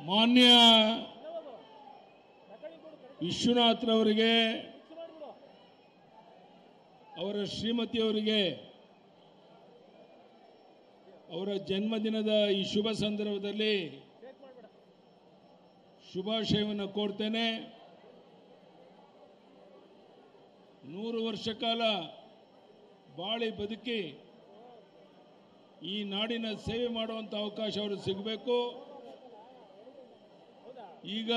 ಮಾನ್ಯ ವಿಶ್ವನಾಥ್ರವರಿಗೆ ಅವರ ಶ್ರೀಮತಿಯವರಿಗೆ ಅವರ ಜನ್ಮದಿನದ ಈ ಶುಭ ಸಂದರ್ಭದಲ್ಲಿ ಶುಭಾಶಯವನ್ನು ಕೋರ್ತೇನೆ ನೂರು ವರ್ಷ ಕಾಲ ಬಾಳಿ ಬದುಕಿ ಈ ನಾಡಿನ ಸೇವೆ ಮಾಡುವಂಥ ಅವಕಾಶ ಅವರು ಸಿಗಬೇಕು ಈಗ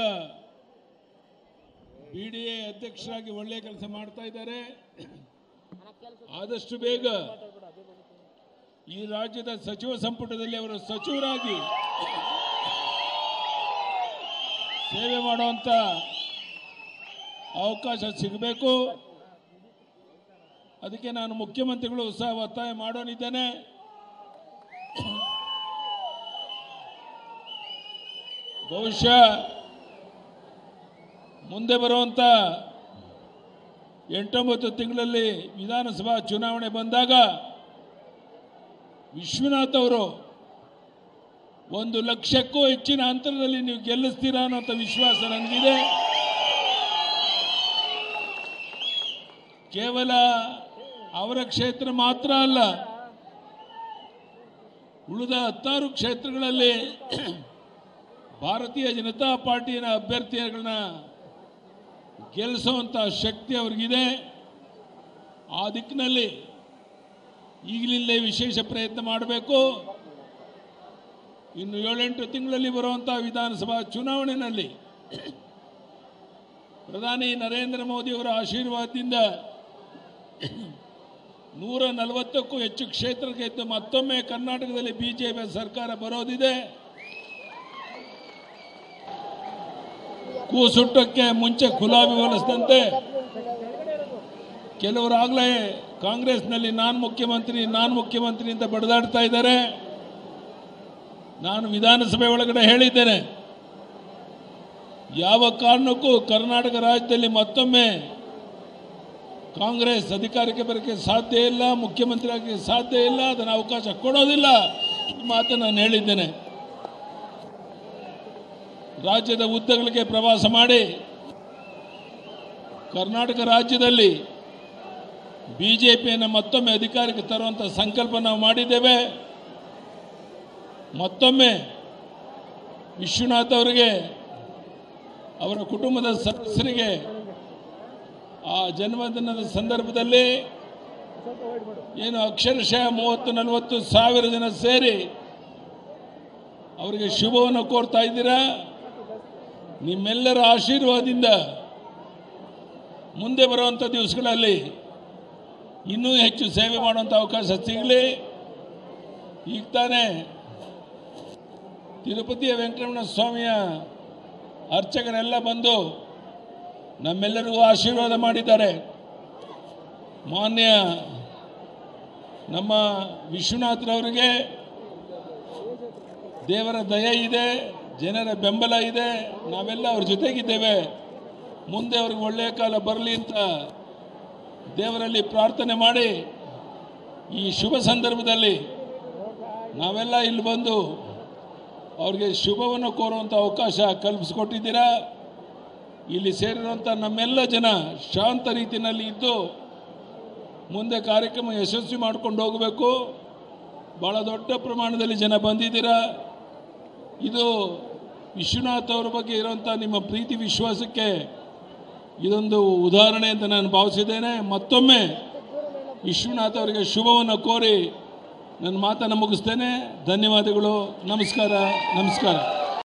ಬಿ ಡಿ ಎ ಅಧ್ಯಕ್ಷರಾಗಿ ಒಳ್ಳೆಯ ಕೆಲಸ ಮಾಡ್ತಾ ಇದ್ದಾರೆ ಆದಷ್ಟು ಬೇಗ ಈ ರಾಜ್ಯದ ಸಚಿವ ಸಂಪುಟದಲ್ಲಿ ಅವರು ಸಚಿವರಾಗಿ ಸೇವೆ ಮಾಡುವಂತ ಅವಕಾಶ ಸಿಗಬೇಕು ಅದಕ್ಕೆ ನಾನು ಮುಖ್ಯಮಂತ್ರಿಗಳು ಸಹ ಒತ್ತಾಯ ಮಾಡೋನಿದ್ದೇನೆ ಬಹುಶಃ ಮುಂದೆ ಬರುವಂತ ಎಂಟೊಂಬತ್ತು ತಿಂಗಳಲ್ಲಿ ವಿಧಾನಸಭಾ ಚುನಾವಣೆ ಬಂದಾಗ ವಿಶ್ವನಾಥ್ ಅವರು ಒಂದು ಲಕ್ಷಕ್ಕೂ ಹೆಚ್ಚಿನ ಅಂತರದಲ್ಲಿ ನೀವು ಗೆಲ್ಲಿಸ್ತೀರಾ ಅನ್ನೋಂಥ ವಿಶ್ವಾಸ ನನಗಿದೆ ಕೇವಲ ಅವರ ಕ್ಷೇತ್ರ ಮಾತ್ರ ಅಲ್ಲ ಉಳಿದ ಹತ್ತಾರು ಕ್ಷೇತ್ರಗಳಲ್ಲಿ ಭಾರತೀಯ ಜನತಾ ಪಾರ್ಟಿಯ ಅಭ್ಯರ್ಥಿಗಳನ್ನ ಗೆಲ್ಲಿಸುವಂಥ ಶಕ್ತಿ ಅವ್ರಿಗಿದೆ ಆ ದಿಕ್ಕಿನಲ್ಲಿ ಈಗಲಿಂದಲೇ ವಿಶೇಷ ಪ್ರಯತ್ನ ಮಾಡಬೇಕು ಇನ್ನು ಏಳೆಂಟು ತಿಂಗಳಲ್ಲಿ ಬರುವಂಥ ವಿಧಾನಸಭಾ ಚುನಾವಣೆಯಲ್ಲಿ ಪ್ರಧಾನಿ ನರೇಂದ್ರ ಮೋದಿಯವರ ಆಶೀರ್ವಾದದಿಂದ ನೂರ ನಲವತ್ತಕ್ಕೂ ಹೆಚ್ಚು ಕ್ಷೇತ್ರ ಗೆದ್ದು ಮತ್ತೊಮ್ಮೆ ಕರ್ನಾಟಕದಲ್ಲಿ ಬಿಜೆಪಿ ಸರ್ಕಾರ ಬರೋದಿದೆ ಕೂಸುಟ್ಟಕ್ಕೆ ಮುಂಚೆ ಗುಲಾಬಿ ಹೋಲಿಸಿದಂತೆ ಕೆಲವರಾಗಲೇ ಕಾಂಗ್ರೆಸ್ನಲ್ಲಿ ನಾನು ಮುಖ್ಯಮಂತ್ರಿ ನಾನು ಮುಖ್ಯಮಂತ್ರಿ ಅಂತ ಬಡದಾಡ್ತಾ ಇದ್ದಾರೆ ನಾನು ವಿಧಾನಸಭೆ ಒಳಗಡೆ ಹೇಳಿದ್ದೇನೆ ಯಾವ ಕಾರಣಕ್ಕೂ ಕರ್ನಾಟಕ ರಾಜ್ಯದಲ್ಲಿ ಮತ್ತೊಮ್ಮೆ ಕಾಂಗ್ರೆಸ್ ಅಧಿಕಾರಕ್ಕೆ ಬರೋಕ್ಕೆ ಸಾಧ್ಯ ಇಲ್ಲ ಮುಖ್ಯಮಂತ್ರಿ ಆಗಕ್ಕೆ ಸಾಧ್ಯ ಇಲ್ಲ ಅದನ್ನು ಅವಕಾಶ ಕೊಡೋದಿಲ್ಲ ಈ ಮಾತನ್ನು ನಾನು ಹೇಳಿದ್ದೇನೆ ರಾಜ್ಯದ ಉದ್ದಗಳಿಗೆ ಪ್ರವಾಸ ಮಾಡಿ ಕರ್ನಾಟಕ ರಾಜ್ಯದಲ್ಲಿ ಬಿಜೆಪಿಯನ್ನು ಮತ್ತೊಮ್ಮೆ ಅಧಿಕಾರಕ್ಕೆ ತರುವಂಥ ಸಂಕಲ್ಪ ನಾವು ಮಾಡಿದ್ದೇವೆ ಮತ್ತೊಮ್ಮೆ ವಿಶ್ವನಾಥ್ ಅವರಿಗೆ ಅವರ ಕುಟುಂಬದ ಸದಸ್ಯರಿಗೆ ಆ ಜನ್ಮದಿನದ ಸಂದರ್ಭದಲ್ಲಿ ಏನು ಅಕ್ಷರಶಃ ಮೂವತ್ತು ನಲವತ್ತು ಸಾವಿರ ಜನ ಸೇರಿ ಅವರಿಗೆ ಶುಭವನ್ನು ಕೋರ್ತಾ ಇದ್ದೀರಾ ನಿಮ್ಮೆಲ್ಲರ ಆಶೀರ್ವಾದದಿಂದ ಮುಂದೆ ಬರುವಂಥ ದಿವಸಗಳಲ್ಲಿ ಇನ್ನೂ ಹೆಚ್ಚು ಸೇವೆ ಮಾಡುವಂಥ ಅವಕಾಶ ಸಿಗಲಿ ಈಗ ತಾನೇ ತಿರುಪತಿಯ ವೆಂಕಟರಮಣ ಸ್ವಾಮಿಯ ಅರ್ಚಕರೆಲ್ಲ ಬಂದು ನಮ್ಮೆಲ್ಲರಿಗೂ ಆಶೀರ್ವಾದ ಮಾಡಿದ್ದಾರೆ ಮಾನ್ಯ ನಮ್ಮ ವಿಶ್ವನಾಥ್ರವರಿಗೆ ದೇವರ ದಯ ಇದೆ ಜನರ ಬೆಂಬಲ ಇದೆ ನಾವೆಲ್ಲ ಅವ್ರ ಜೊತೆಗಿದ್ದೇವೆ ಮುಂದೆ ಅವ್ರಿಗೆ ಒಳ್ಳೆಯ ಕಾಲ ಬರಲಿ ಅಂತ ದೇವರಲ್ಲಿ ಪ್ರಾರ್ಥನೆ ಮಾಡಿ ಈ ಶುಭ ಸಂದರ್ಭದಲ್ಲಿ ನಾವೆಲ್ಲ ಇಲ್ಲಿ ಬಂದು ಅವ್ರಿಗೆ ಶುಭವನ್ನು ಕೋರುವಂಥ ಅವಕಾಶ ಕಲ್ಪಿಸಿಕೊಟ್ಟಿದ್ದೀರಾ ಇಲ್ಲಿ ಸೇರಿರುವಂಥ ನಮ್ಮೆಲ್ಲ ಜನ ಶಾಂತ ರೀತಿಯಲ್ಲಿ ಇದ್ದು ಮುಂದೆ ಕಾರ್ಯಕ್ರಮ ಯಶಸ್ವಿ ಮಾಡ್ಕೊಂಡು ಹೋಗಬೇಕು ಭಾಳ ದೊಡ್ಡ ಪ್ರಮಾಣದಲ್ಲಿ ಜನ ಬಂದಿದ್ದೀರಾ ಇದು ವಿಶ್ವನಾಥ್ ಅವರ ಬಗ್ಗೆ ಇರುವಂಥ ನಿಮ್ಮ ಪ್ರೀತಿ ವಿಶ್ವಾಸಕ್ಕೆ ಇದೊಂದು ಉದಾಹರಣೆ ಅಂತ ನಾನು ಭಾವಿಸಿದ್ದೇನೆ ಮತ್ತೊಮ್ಮೆ ವಿಶ್ವನಾಥ್ ಅವರಿಗೆ ಶುಭವನ್ನು ಕೋರಿ ನನ್ನ ಮಾತನ್ನು ಮುಗಿಸ್ತೇನೆ ಧನ್ಯವಾದಗಳು ನಮಸ್ಕಾರ ನಮಸ್ಕಾರ